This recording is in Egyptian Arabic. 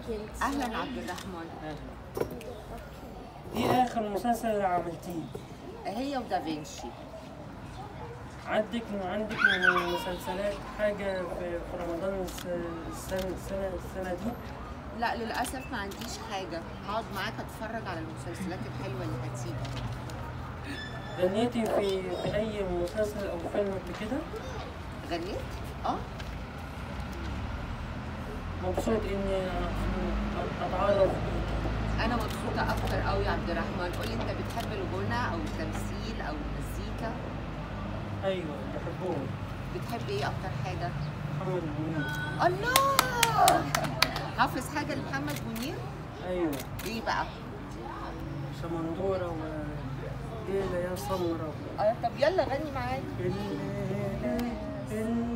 انت اهلا عبد الرحمن دي اخر مسلسل عملتيه هي ودافنشي عندك عندك من المسلسلات حاجة في في رمضان الس- السنة السنة السنة دي لا للاسف ما عنديش حاجه هقعد معاك اتفرج على المسلسلات الحلوه اللي هتيجي غنيتي في في أي مسلسل أو فيلم قبل كده غنيت اه مبسوط إني أ- أتعرف بيكي انا مبسوطه اكتر قوي يا عبد الرحمن قولي انت بتحب الغنى او التمثيل او المزيكا أيوه بحبهم بتحب ايه اكتر حاجه محمد منير الله حافظ حاجه لمحمد منير أيوه ايه بقى شمندورة و ليلة يا سمرة اه طب يلا غني معايا الليلة الليلة